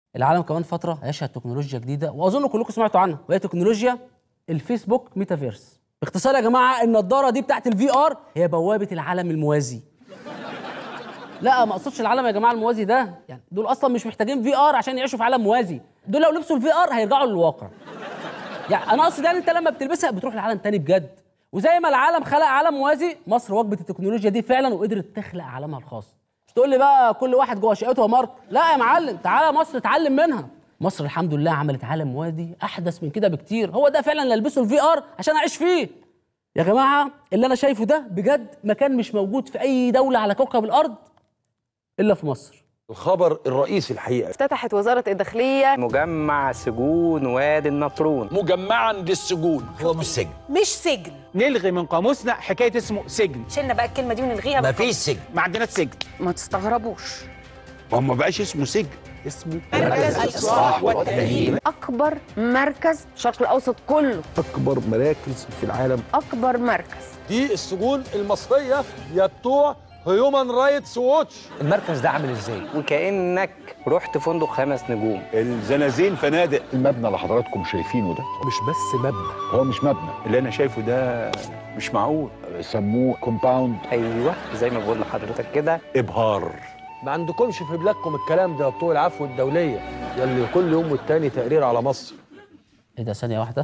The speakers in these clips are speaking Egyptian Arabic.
العالم كمان فتره هيشهد تكنولوجيا جديده واظن كلكم سمعتوا عنها وهي تكنولوجيا الفيسبوك ميتافيرس باختصار يا جماعه النضاره دي بتاعت الفي ار هي بوابه العالم الموازي لا ما اقصدش العالم يا جماعه الموازي ده يعني دول اصلا مش محتاجين في ار عشان يعيشوا في عالم موازي دول لو لبسوا الفي ار هيرجعوا للواقع يعني انا اقصد يعني انت لما بتلبسها بتروح لعالم تاني بجد وزي ما العالم خلق عالم موازي مصر واجبت التكنولوجيا دي فعلا وقدرت تخلق عالمها الخاص مش تقول لي بقى كل واحد جوه شقته مارك لا يا معلم تعالى مصر اتعلم منها مصر الحمد لله عملت عالم موازي احدث من كده بكتير هو ده فعلا اللي البسه الفي ار عشان اعيش فيه يا جماعه اللي انا شايفه ده بجد مكان مش موجود في اي دوله على كوكب الارض الا في مصر الخبر الرئيسي الحقيقه افتتحت وزارة الداخلية مجمع سجون وادي النطرون مجمعا للسجون هو مش سجن مش سجن نلغي من قاموسنا حكايه اسمه سجن شلنا بقى الكلمه دي ونلغيها ما فيش سجن ما عندناش سجن ما تستغربوش هو ما بقاش اسمه سجن اسمه الاصلاح والتغيير أكبر مركز الشرق الأوسط كله اكبر مراكز في العالم أكبر مركز دي السجون المصريه يا بتوع هيومن رايتس ووتش المركز ده عامل ازاي وكأنك رحت فندق خمس نجوم الزنازين فنادق المبنى اللي حضراتكم شايفينه ده مش بس مبنى هو مش مبنى اللي انا شايفه ده مش معقول سموه كومباوند ايوه زي ما بقول لحضرتك كده ابهار ما عندكمش في بلادكم الكلام ده يا بتوع العفو الدوليه يلي كل يوم والتاني تقرير على مصر ايه ده ثانيه واحده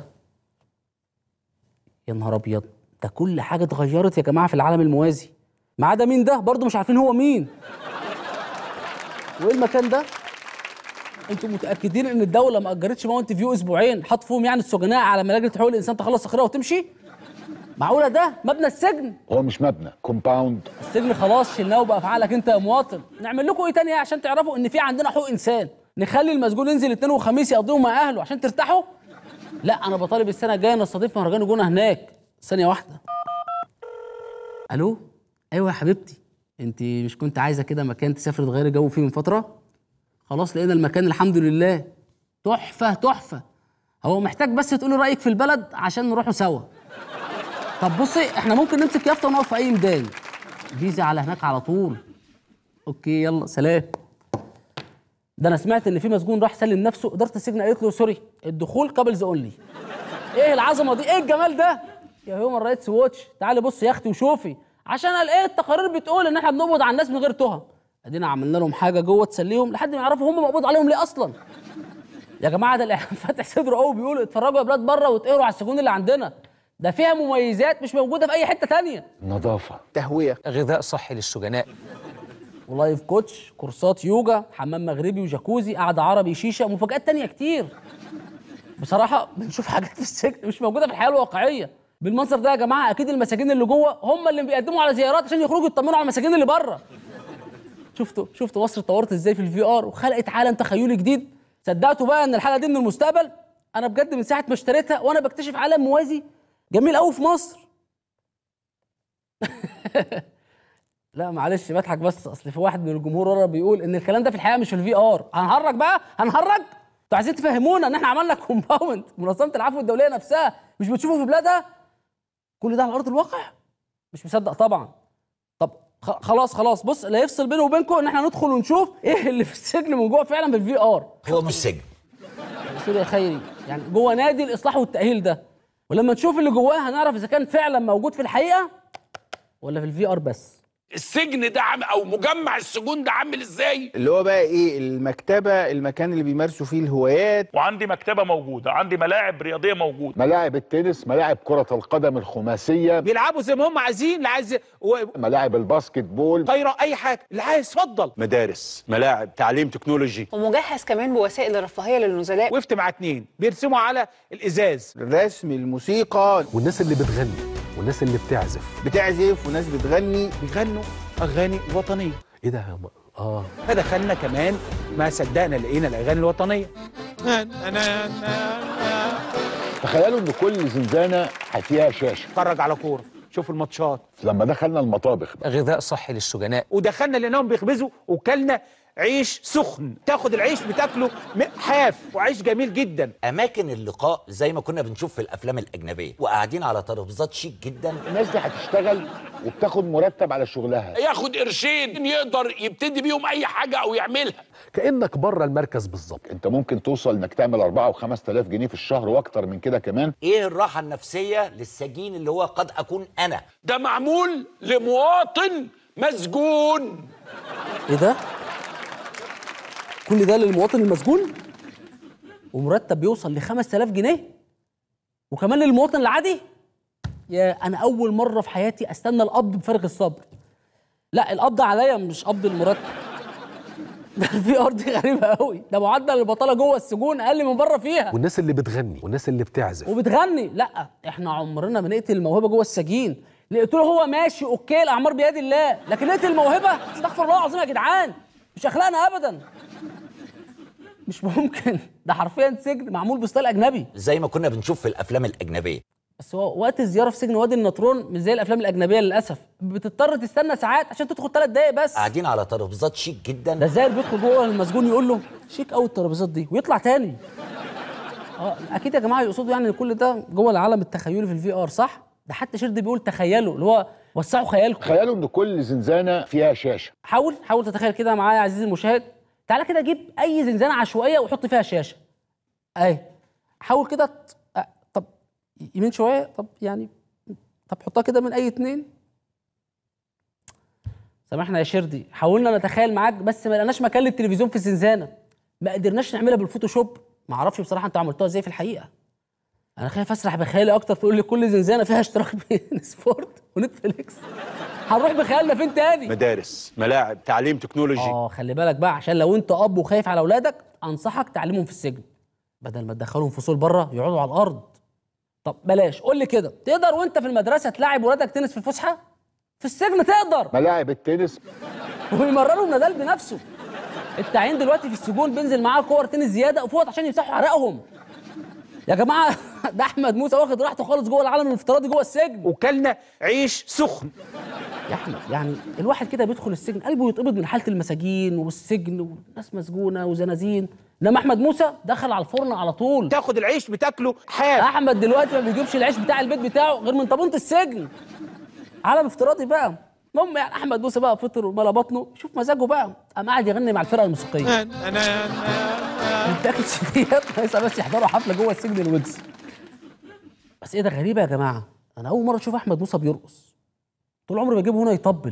يا نهار ابيض ده كل حاجه اتغيرت يا جماعه في العالم الموازي ما عدا مين ده برضه مش عارفين هو مين وايه المكان ده انتوا متاكدين ان الدوله ما اجرتش ماونت فيو اسبوعين حط فيهم يعني السجناء على ما لجنه حقوق الانسان تخلص تقريرها وتمشي معقوله ده مبنى السجن هو مش مبنى كومباوند السجن خلاص شلناه وبقى في عقلك انت يا مواطن نعمل لكم ايه تاني عشان تعرفوا ان في عندنا حقوق انسان نخلي المسجون ينزل اثنين وخميس يقضيهم مع اهله عشان ترتاحوا لا انا بطالب السنه الجايه نستضيف مهرجان الجونه هناك ثانيه واحده الو ايوه يا حبيبتي انت مش كنت عايزه كده مكان تسافر تغيري جو فيه من فتره خلاص لقينا المكان الحمد لله تحفه تحفه هو محتاج بس تقولي رايك في البلد عشان نروحوا سوا طب بصي احنا ممكن نمسك يافطه ونقف في اي ميدان فيزا على هناك على طول اوكي يلا سلام ده انا سمعت ان في مسجون راح سلم نفسه اداره السجن قالت له سوري الدخول كابلز اونلي ايه العظمه دي ايه الجمال ده يا هيومن رايتس ووتش تعالي بص يا اختي وشوفي عشان قال ايه التقارير بتقول ان احنا بنقبض على الناس من غير تهم ادينا عملنا لهم حاجه جوه تسليهم لحد ما يعرفوا هم مقبوض عليهم ليه اصلا يا جماعه ده الاعلام فاتح صدره قوي بيقولوا اتفرجوا يا بلاد بره واتقروا على السجون اللي عندنا ده فيها مميزات مش موجوده في اي حته تانية نظافه تهويه غذاء صحي للسجناء ولايف كوتش كورسات يوجا حمام مغربي وجاكوزي قعده عربي شيشه مفاجآت تانية كتير بصراحه بنشوف حاجات في السجن مش موجوده في الحياه الواقعيه بالمنظر ده يا جماعه اكيد المساجين اللي جوه هم اللي بيقدموا على زيارات عشان يخرجوا يطمنوا على المساجين اللي بره شفتوا شفتوا مصر اتطورت ازاي في الفي ار وخلقت عالم تخيلي جديد صدقتوا بقى ان الحلقه دي من المستقبل انا بجد من ساعه ما اشتريتها وانا بكتشف عالم موازي جميل قوي في مصر لا معلش بضحك بس اصل في واحد من الجمهور ورا بيقول ان الكلام ده في الحقيقه مش في الفي ار هنهرج بقى هنهرج انتوا عايزين تفهمونا ان احنا عملنا كومباوند منظمه العفو الدوليه نفسها مش بتشوفوا في بلادها كل ده على ارض الواقع مش مصدق طبعا طب خ- خلاص خلاص بص اللي هيفصل بيني وبينكم ان احنا ندخل ونشوف ايه اللي في السجن من جوه فعلا بالفي ار هو مش سجن سوري يا خيري يعني جوه نادي الاصلاح والتاهيل ده ولما نشوف اللي جواه هنعرف اذا كان فعلا موجود في الحقيقه ولا في الفي ار بس السجن ده عم او مجمع السجون ده عامل ازاي اللي هو بقى ايه المكتبه المكان اللي بيمارسوا فيه الهوايات وعندي مكتبه موجوده عندي ملاعب رياضيه موجوده ملاعب التنس ملاعب كرة القدم الخماسية بيلعبوا زي ما هم عايزين اللي عايز و- ملاعب الباسكت بول طايره اي حاجه اللي عايز اتفضل مدارس ملاعب تعليم تكنولوجي ومجهز كمان بوسائل الرفاهية للنزلاء وقفت مع اتنين بيرسموا على الازاز الرسم الموسيقى والناس اللي بتغني والناس اللي بتعزف بتعزف وناس بتغني بيغنوا اغاني وطنيه ايه ده يا م- اه فدخلنا كمان ما صدقنا لقينا الاغاني الوطنيه تخيلوا ان كل زنزانة فيها شاشة اتفرج على كوره شوف الماتشات لما دخلنا المطابخ غذاء صحي للسجناء ودخلنا لانهم بيخبزوا وكلنا عيش سخن تاخد العيش بتاكله م- حاف وعيش جميل جدا اماكن اللقاء زي ما كنا بنشوف في الافلام الاجنبيه وقاعدين على ترابيزات شيك جدا الناس دي هتشتغل وبتاخد مرتب على شغلها ياخد قرشين يقدر يبتدي بيهم اي حاجه او يعملها كانك بره المركز بالظبط انت ممكن توصل انك تعمل 4 و5000 جنيه في الشهر واكتر من كده كمان ايه الراحه النفسيه للسجين اللي هو قد اكون انا ده معمول لمواطن مسجون ايه ده؟ كل ده للمواطن المسجون؟ ومرتب بيوصل ل 5000 جنيه؟ وكمان للمواطن العادي؟ يا انا اول مره في حياتي استنى القبض بفارغ الصبر. لا القبض عليا مش قبض المرتب. ده الفي ار دي غريبه قوي، ده معدل البطاله جوه السجون اقل من بره فيها. والناس اللي بتغني والناس اللي بتعزف وبتغني لا احنا عمرنا ما نقتل الموهبه جوه السجين قلت له هو ماشي اوكي الاعمار بيد الله لكن نقتل الموهبه استغفر الله العظيم يا جدعان مش اخلاقنا ابدا مش ممكن ده حرفيا سجن معمول بستايل اجنبي زي ما كنا بنشوف في الافلام الاجنبيه بس هو وقت الزياره في سجن وادي النطرون مش زي الافلام الاجنبيه للاسف بتضطر تستنى ساعات عشان تدخل ثلاث دقايق بس قاعدين على ترابيزات شيك جدا ده ازاي بيدخل جوه المسجون يقول له شيك قوي الترابيزات دي ويطلع تاني اه اكيد يا جماعه يقصدوا يعني ان كل ده جوه العالم التخيلي في الفي ار صح ده حتى شرد بيقول تخيلوا اللي هو وسعوا خيالكم تخيلوا ان كل زنزانه فيها شاشه حاول حاول تتخيل كده معايا يا عزيزي المشاهد تعالى كده جيب اي زنزانه عشوائيه وحط فيها شاشه اهي حاول كده ت- أه، طب يمين شويه طب يعني طب حطها كده من اي اتنين سامحنا يا شردي حاولنا نتخيل معاك بس ما لقناش مكان للتلفزيون في الزنزانه ما قدرناش نعملها بالفوتوشوب ما اعرفش بصراحه انتوا عملتوها ازاي في الحقيقه انا خايف اسرح بخيالي اكتر تقول لي كل زنزانه فيها اشتراك بين سبورت ونتفليكس هنروح بخيالنا فين تاني مدارس ملاعب تعليم تكنولوجي اه خلي بالك بقى عشان لو انت اب وخايف على اولادك انصحك تعلمهم في السجن بدل ما تدخلهم فصول بره يقعدوا على الارض طب بلاش قول لي كده تقدر وانت في المدرسه تلاعب ولادك تنس في الفسحه في السجن تقدر ملاعب التنس ويمرنهم نادال بنفسه التعيين دلوقتي في السجون بينزل معاه كور تنس زياده وفوت عشان يمسحوا عرقهم يا جماعه ده احمد موسى واخد راحته خالص جوه العالم الافتراضي جوه السجن وكلنا عيش سخن يا احمد يعني الواحد كده بيدخل السجن قلبه يتقبض من حاله المساجين والسجن والناس مسجونه وزنازين انما احمد موسى دخل على الفرن على طول تاخد العيش بتاكله حاف احمد دلوقتي ما بيجيبش العيش بتاع البيت بتاعه غير من طابونه السجن عالم افتراضي بقى المهم يعني احمد موسى بقى فطر وملا بطنه شوف مزاجه بقى قام قاعد يغني مع الفرقه الموسيقيه بتاكل سيديات لسه بس يحضروا حفله جوه السجن الويجز بس ايه ده غريبه يا جماعه انا اول مره اشوف احمد موسى بيرقص طول عمري بجيبه هنا يطبل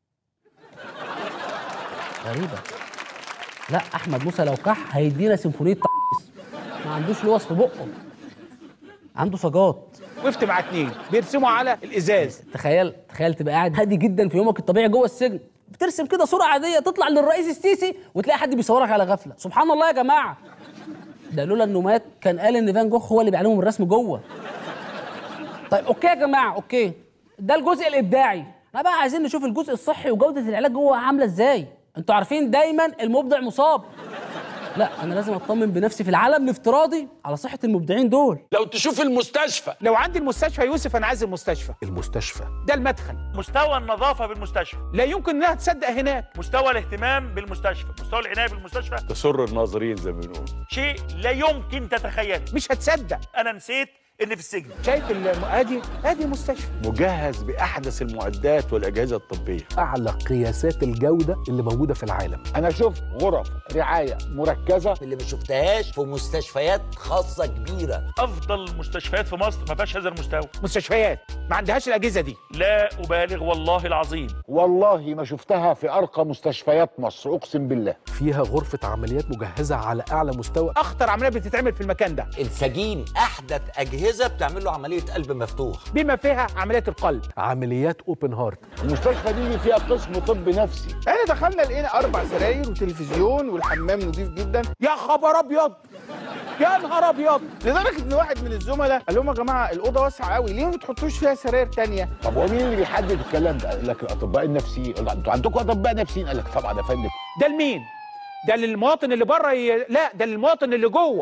غريبه لا احمد موسى لو كح هيدينا سيمفونيه تقص. ما عندوش لوص في بقه عنده سجات وقفت مع اتنين بيرسموا على الازاز تخيل تخيل تبقى قاعد هادي جدا في يومك الطبيعي جوه السجن بترسم كده صوره عاديه تطلع للرئيس السيسي وتلاقي حد بيصورك على غفله سبحان الله يا جماعه ده لولا انه مات كان قال ان فان جوخ هو اللي بيعلمهم الرسم جوه طيب اوكي يا جماعه اوكي ده الجزء الابداعي احنا بقى عايزين نشوف الجزء الصحي وجوده العلاج جوه عامله ازاي انتوا عارفين دايما المبدع مصاب لا انا لازم اطمن بنفسي في العالم الافتراضي على صحه المبدعين دول لو تشوف المستشفى لو عندي المستشفى يوسف انا عايز المستشفى المستشفى ده المدخل مستوى النظافه بالمستشفى لا يمكن انها تصدق هناك مستوى الاهتمام بالمستشفى مستوى العنايه بالمستشفى تسر الناظرين زي ما بنقول شيء لا يمكن تتخيله مش هتصدق انا نسيت ان في السجن شايف الم- ادي ادي مستشفى مجهز باحدث المعدات والاجهزه الطبيه اعلى قياسات الجوده اللي موجوده في العالم انا شفت غرف رعايه مركزه اللي ما شفتهاش في مستشفيات خاصه كبيره افضل المستشفيات في مصر ما فيهاش هذا المستوى مستشفيات ما عندهاش الاجهزه دي لا ابالغ والله العظيم والله ما شفتها في ارقى مستشفيات مصر اقسم بالله فيها غرفه عمليات مجهزه على اعلى مستوى اخطر عمليه بتتعمل في المكان ده السجين احدث اجهزه بتعمل له عمليه قلب مفتوح بما فيها عمليه القلب عمليات اوبن هارت المستشفى دي فيها قسم طب نفسي احنا دخلنا لقينا اربع سراير وتلفزيون والحمام نظيف جدا يا خبر ابيض يا نهار ابيض لدرجه ان واحد من الزملاء قال لهم يا جماعه الاوضه واسعه قوي ليه ما بتحطوش فيها سراير تانية طب هو مين اللي بيحدد الكلام ده؟ قال لك الاطباء النفسيين قال انتوا عندكم اطباء نفسيين؟ قال لك طبعا يا فندم ده لمين ده للمواطن اللي بره ي... لا ده للمواطن اللي جوه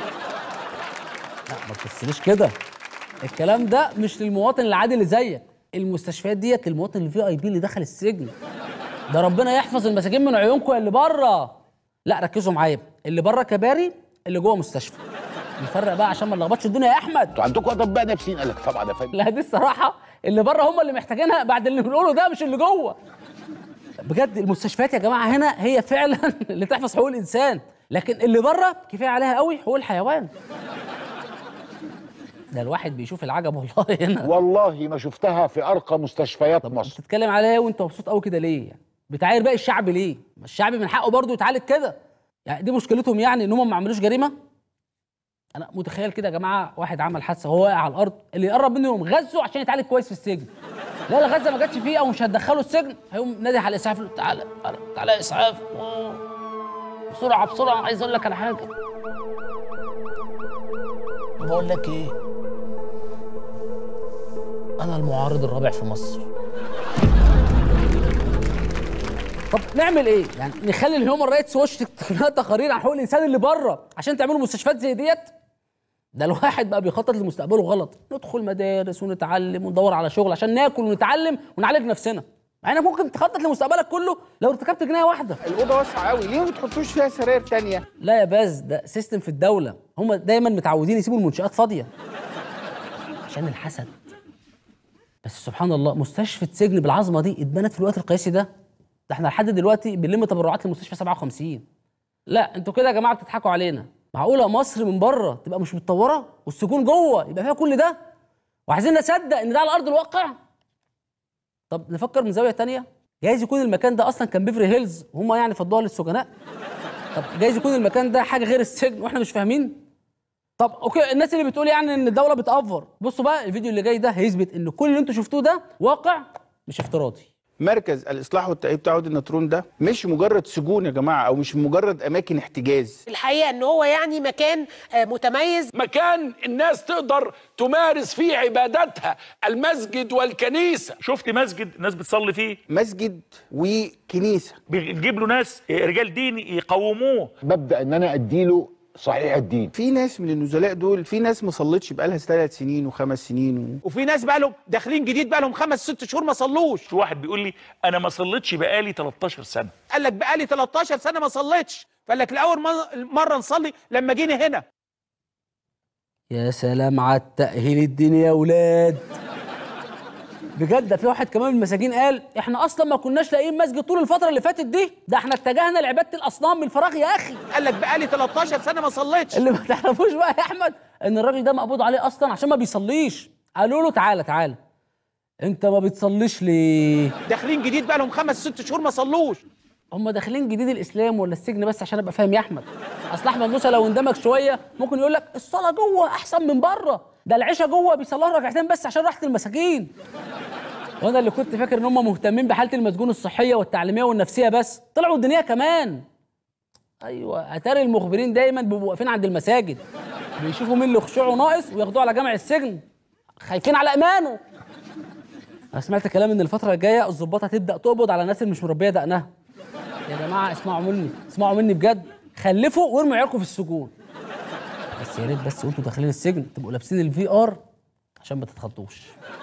لا ما تبصليش كده الكلام ده مش للمواطن العادي اللي زيك المستشفيات ديت للمواطن الفي اي بي اللي دخل السجن ده ربنا يحفظ المساجين من عيونكم اللي بره لا ركزوا معايا اللي بره كباري اللي جوه مستشفى نفرق بقى عشان ما نلخبطش الدنيا يا احمد انتوا عندكم اطباء نفسيين قال لك طبعا يا فندم لا دي الصراحه اللي بره هم اللي محتاجينها بعد اللي بنقوله ده مش اللي جوه بجد المستشفيات يا جماعه هنا هي فعلا اللي تحفظ حقوق الانسان لكن اللي بره كفايه عليها قوي حقوق الحيوان ده الواحد بيشوف العجب والله هنا والله ما شفتها في ارقى مستشفيات مصر بتتكلم عليها وانت مبسوط قوي كده ليه يعني بتعاير باقي الشعب ليه ما الشعب من حقه برضه يتعالج كده يعني دي مشكلتهم يعني ان هم ما عملوش جريمه انا متخيل كده يا جماعه واحد عمل حادثه وهو واقع على الارض اللي يقرب منه يقوم غزه عشان يتعالج كويس في السجن لا الغزه ما جاتش فيه او مش هتدخله السجن هيقوم نادي على الاسعاف يقول له تعالى تعالى تعالى يا اسعاف آه. بسرعه بسرعه عايز اقول لك على حاجه بقول لك ايه انا المعارض الرابع في مصر طب نعمل ايه؟ يعني نخلي الهيومن رايتس واتش تكتب لنا تقارير عن حقوق الانسان اللي بره عشان تعملوا مستشفيات زي ديت؟ ده الواحد بقى بيخطط لمستقبله غلط، ندخل مدارس ونتعلم وندور على شغل عشان ناكل ونتعلم ونعالج نفسنا. مع انك ممكن تخطط لمستقبلك كله لو ارتكبت جنايه واحده. الاوضه واسعه قوي ليه ما بتحطوش فيها سراير تانية لا يا باز ده سيستم في الدوله، هم دايما متعودين يسيبوا المنشآت فاضيه. عشان الحسد. بس سبحان الله مستشفى سجن بالعظمه دي اتبنت في الوقت القياسي ده ده احنا لحد دلوقتي بنلم تبرعات لمستشفى 57 لا انتوا كده يا جماعه بتضحكوا علينا معقوله مصر من بره تبقى مش متطوره والسجون جوه يبقى فيها كل ده وعايزين نصدق ان ده على ارض الواقع طب نفكر من زاويه تانية جايز يكون المكان ده اصلا كان بيفري هيلز وهم يعني فضوها للسجناء طب جايز يكون المكان ده حاجه غير السجن واحنا مش فاهمين طب اوكي الناس اللي بتقول يعني ان الدوله بتأفور بصوا بقى الفيديو اللي جاي ده هيثبت ان كل اللي انتوا شفتوه ده واقع مش افتراضي مركز الاصلاح والتأهيل بتاع وادي النطرون ده مش مجرد سجون يا جماعه او مش مجرد اماكن احتجاز الحقيقه ان هو يعني مكان آه، متميز مكان الناس تقدر تمارس فيه عباداتها المسجد والكنيسة شفت مسجد الناس بتصلي فيه مسجد وكنيسه بيجيب له ناس آه، رجال دين يقوموه ببدا ان انا اديله صحيح الدين في ناس من النزلاء دول في ناس ما صلتش بقالها ثلاث سنين وخمس سنين و... وفي ناس بقى لهم داخلين جديد بقى لهم خمس ست شهور ما صلوش في واحد بيقول لي انا ما صليتش بقالي 13 سنه قال لك بقالي 13 سنه ما صليتش فقال لك لاول مر- مره نصلي لما جينا هنا يا سلام على التأهيل الديني يا ولاد بجد ده في واحد كمان من المساجين قال احنا اصلا ما كناش لاقيين مسجد طول الفتره اللي فاتت دي ده احنا اتجهنا لعباده الاصنام من فراغ يا اخي قال لك بقالي 13 سنه ما صليتش اللي ما تعرفوش بقى يا احمد ان الراجل ده مقبوض عليه اصلا عشان ما بيصليش قالوا له تعالى تعالى انت ما بتصليش ليه داخلين جديد بقى لهم خمس ست شهور ما صلوش هم داخلين جديد الاسلام ولا السجن بس عشان ابقى فاهم يا احمد اصل احمد موسى لو اندمج شويه ممكن يقول لك الصلاه جوه احسن من بره ده العشاء جوه بيصلوها ركعتين بس عشان راحه المساكين وانا اللي كنت فاكر ان هم مهتمين بحاله المسجون الصحيه والتعليميه والنفسيه بس طلعوا الدنيا كمان ايوه اتاري المخبرين دايما بيبقوا واقفين عند المساجد بيشوفوا مين اللي خشوعه ناقص وياخدوه على جامع السجن خايفين على امانه انا سمعت كلام ان الفتره الجايه الظباط هتبدا تقبض على الناس اللي مش مربيه دقنها يا جماعه اسمعوا مني اسمعوا مني بجد خلفوا وارموا عيالكم في السجون بس يا ريت بس وانتوا داخلين السجن تبقوا لابسين الفي ار عشان ما تتخضوش